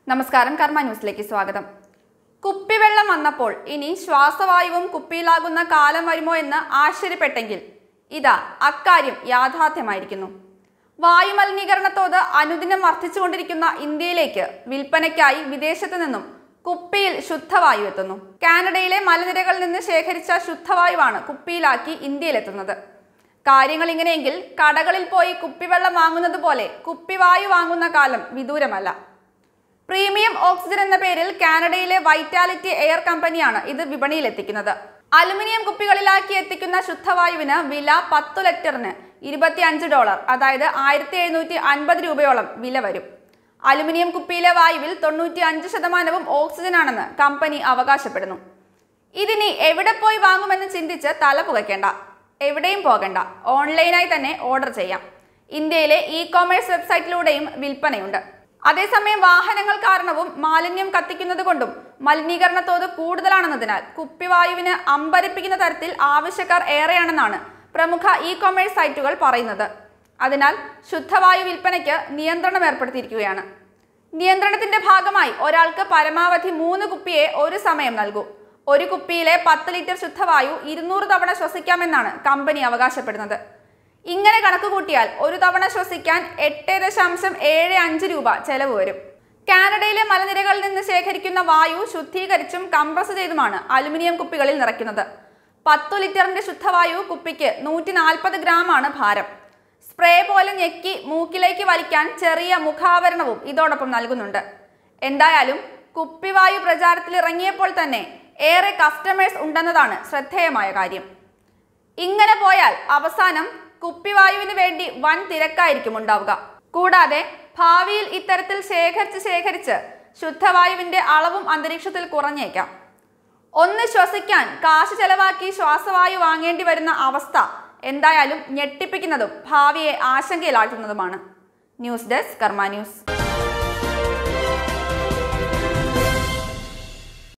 നമസ്കാരം കർമ്മ ന്യൂസിലേക്ക് സ്വാഗതം കുപ്പിവെള്ളം വന്നപ്പോൾ ഇനി ശ്വാസവായുവും കുപ്പിയിലാകുന്ന കാലം വരുമോ എന്ന് ആശ്ചര്യപ്പെട്ടെങ്കിൽ ഇതാ അക്കാര്യം യാഥാർത്ഥ്യമായിരിക്കുന്നു വായുമലിനീകരണ തോത് അനുദിനം വർദ്ധിച്ചുകൊണ്ടിരിക്കുന്ന ഇന്ത്യയിലേക്ക് വിൽപ്പനയ്ക്കായി വിദേശത്തു നിന്നും കുപ്പിയിൽ ശുദ്ധവായു എത്തുന്നു കാനഡയിലെ മലനിരകളിൽ നിന്ന് ശേഖരിച്ച ശുദ്ധവായുവാണ് കുപ്പിയിലാക്കി ഇന്ത്യയിലെത്തുന്നത് കാര്യങ്ങൾ ഇങ്ങനെയെങ്കിൽ കടകളിൽ പോയി കുപ്പിവെള്ളം വാങ്ങുന്നത് പോലെ കുപ്പിവായു വാങ്ങുന്ന കാലം വിദൂരമല്ല പ്രീമിയം ഓക്സിജൻ എന്ന പേരിൽ കാനഡയിലെ വൈറ്റാലിറ്റി എയർ കമ്പനിയാണ് ഇത് വിപണിയിൽ എത്തിക്കുന്നത് അലുമിനിയം കുപ്പികളിലാക്കി എത്തിക്കുന്ന ശുദ്ധവായുവിന് വില പത്തു ലിറ്ററിന് ഇരുപത്തി അഞ്ച് ഡോളർ അതായത് ആയിരത്തി എഴുന്നൂറ്റി അൻപത് രൂപയോളം വില വരും അലുമിനിയം കുപ്പിയിലെ വായുവിൽ തൊണ്ണൂറ്റി അഞ്ച് ശതമാനവും ഓക്സിജൻ ആണെന്ന് കമ്പനി അവകാശപ്പെടുന്നു ഇതിനി എവിടെ പോയി വാങ്ങുമെന്ന് ചിന്തിച്ച് തല പുകയ്ക്കേണ്ട എവിടെയും പോകണ്ട ഓൺലൈനായി തന്നെ ഓർഡർ ചെയ്യാം ഇന്ത്യയിലെ ഇ കോമേഴ്സ് വെബ്സൈറ്റിലൂടെയും വിൽപ്പനയുണ്ട് അതേസമയം വാഹനങ്ങൾ കാരണവും മാലിന്യം കത്തിക്കുന്നത് കൊണ്ടും മലിനീകരണ തോത് കൂടുതലാണെന്നതിനാൽ കുപ്പിവായുവിന് അമ്പരിപ്പിക്കുന്ന തരത്തിൽ ആവശ്യക്കാർ ഏറെയാണെന്നാണ് പ്രമുഖ ഇ കൊമേഴ്സ് സൈറ്റുകൾ പറയുന്നത് അതിനാൽ ശുദ്ധവായു വിൽപ്പനയ്ക്ക് നിയന്ത്രണം ഏർപ്പെടുത്തിയിരിക്കുകയാണ് നിയന്ത്രണത്തിന്റെ ഭാഗമായി ഒരാൾക്ക് പരമാവധി മൂന്ന് കുപ്പിയെ ഒരു സമയം നൽകൂ ഒരു കുപ്പിയിലെ പത്ത് ലിറ്റർ ശുദ്ധവായു ഇരുന്നൂറ് തവണ ശ്വസിക്കാമെന്നാണ് കമ്പനി അവകാശപ്പെടുന്നത് ഇങ്ങനെ കണക്ക് കൂട്ടിയാൽ ഒരു തവണ ശ്വസിക്കാൻ എട്ട് ദശാംശം ഏഴ് അഞ്ച് രൂപ ചെലവ് വരും കാനഡയിലെ മലനിരകളിൽ നിന്ന് ശേഖരിക്കുന്ന വായു ശുദ്ധീകരിച്ചും കംപ്രസ് ചെയ്തുമാണ് അലുമിനിയം കുപ്പികളിൽ നിറയ്ക്കുന്നത് പത്തു ലിറ്ററിന്റെ ശുദ്ധവായു കുപ്പിക്ക് നൂറ്റി നാൽപ്പത് ഗ്രാമാണ് ഭാരം സ്പ്രേ പോലെ ഞെക്കി മൂക്കിലേക്ക് വലിക്കാൻ ചെറിയ മുഖാവരണവും ഇതോടൊപ്പം നൽകുന്നുണ്ട് എന്തായാലും കുപ്പിവായു പ്രചാരത്തിൽ ഇറങ്ങിയപ്പോൾ തന്നെ ഏറെ കസ്റ്റമേഴ്സ് ഉണ്ടെന്നതാണ് ശ്രദ്ധേയമായ കാര്യം ഇങ്ങനെ പോയാൽ അവസാനം കുപ്പിവായുവിന് വേണ്ടി വൻ തിരക്കായിരിക്കും ഉണ്ടാവുക കൂടാതെ ഭാവിയിൽ ഇത്തരത്തിൽ ശേഖരിച്ച് ശേഖരിച്ച് ശുദ്ധവായുവിന്റെ അളവും അന്തരീക്ഷത്തിൽ കുറഞ്ഞേക്കാം ഒന്ന് ശ്വസിക്കാൻ കാശ് ചെലവാക്കി ശ്വാസവായു വാങ്ങേണ്ടി വരുന്ന അവസ്ഥ എന്തായാലും ഞെട്ടിപ്പിക്കുന്നതും ഭാവിയെ ആശങ്കയിലാഴ്ത്തുന്നതുമാണ് ന്യൂസ് ഡെസ്ക് കർമ്മ ന്യൂസ്